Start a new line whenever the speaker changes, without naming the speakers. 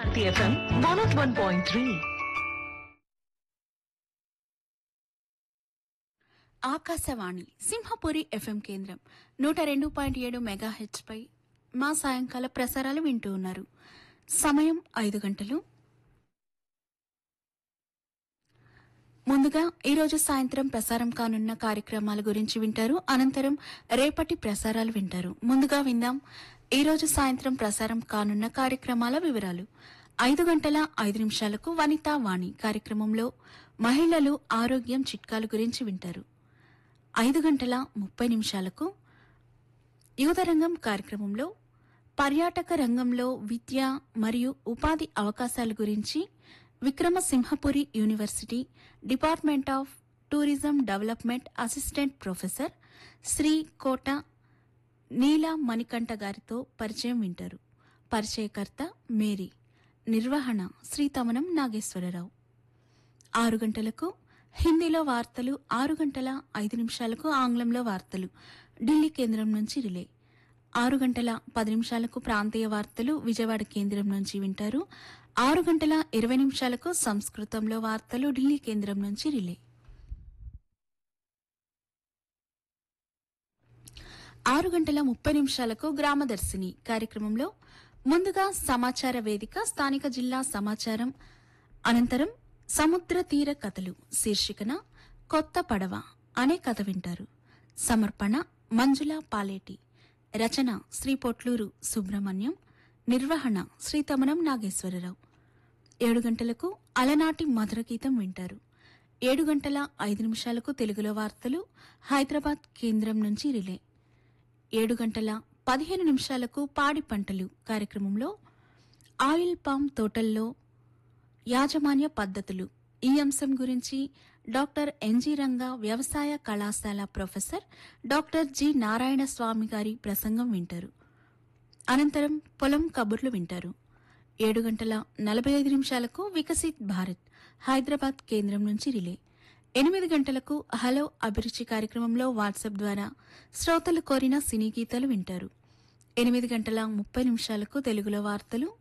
Shakti FM 101.3.
Akashvani Simhapuri FM కేంద్రం నూట రెండు పాయింట్ ఏడు మెగా పై మా సాయంకాల ప్రసారాలు వింటూ ఉన్నారు సమయం ఐదు గంటలు ముందుగా ఈరోజు సాయంత్రం ప్రసారం కానున్న కార్యక్రమాల గురించి వింటారు అనంతరం రేపటి ప్రసారాలు వింటారు ముందుగా విందాం ఈరోజు సాయంత్రం ప్రసారం కానున్న కార్యక్రమాల వివరాలు ఐదు గంటల ఐదు నిమిషాలకు వనితా వాణి కార్యక్రమంలో మహిళలు ఆరోగ్యం చిట్కాల గురించి వింటారు ఐదు గంటల ముప్పై నిమిషాలకు యువతరంగం కార్యక్రమంలో పర్యాటక రంగంలో విద్య మరియు ఉపాధి అవకాశాల గురించి Vikramasimhapuri university department of tourism development assistant professor Shri Kota Neela Manikanta గారితో పరిచయం వింటారు పరిచయకర్త మేరీ నిర్వహణ శ్రీ తమనం నాగేశ్వరరావు ఆరు గంటలకు హిందీలో వార్తలు ఆరు గంటల ఐదు నిమిషాలకు ఆంగ్లంలో వార్తలు ఢిల్లీ కేంద్రం నుంచి రిలే ఆరు గంటల పది నిమిషాలకు ప్రాంతీయ వార్తలు విజయవాడ కేంద్రం నుంచి వింటారు ఆరు గంటల ఇరవై నిమిషాలకు సంస్కృతంలో వార్తలు ఢిల్లీ కేంద్రం నుంచి రిలే ఆరు గంటల ముప్పై నిమిషాలకు గ్రామదర్శిని కార్యక్రమంలో ముందుగా సమాచార వేదిక స్థానిక జిల్లా సమాచారం అనంతరం సముద్ర తీర కథలు శీర్షికన కొత్త పడవ అనే కథ వింటారు సమర్పణ మంజుల పాలేటి రచన శ్రీ పొట్లూరు సుబ్రహ్మణ్యం నిర్వహణ శ్రీ తమనం నాగేశ్వరరావు ఏడు గంటలకు అలనాటి మధుర గీతం వింటారు ఏడు గంటల ఐదు నిమిషాలకు తెలుగులో వార్తలు హైదరాబాద్ కేంద్రం నుంచి రిలే ఏడు గంటల పదిహేను నిమిషాలకు పాడి పంటలు కార్యక్రమంలో ఆయిల్ పామ్ తోటల్లో యాజమాన్య పద్ధతులు ఈ అంశం గురించి డాక్టర్ ఎన్జి రంగా వ్యవసాయ కళాశాల professor doctor G Narayana Swamy గారి ప్రసంగం వింటారు అనంతరం పొలం కబుర్లు వింటారు ఏడు గంటల నలభై ఐదు నిమిషాలకు వికసిత్ భారత్ హైదరాబాద్ కేంద్రం నుంచి రిలే ఎనిమిది గంటలకు హలో అభిరుచి కార్యక్రమంలో వాట్సాప్ ద్వారా శ్రోతలు కోరిన సినీ గీతాలు వింటారు ఎనిమిది గంటల ముప్పై నిమిషాలకు తెలుగులో వార్తలు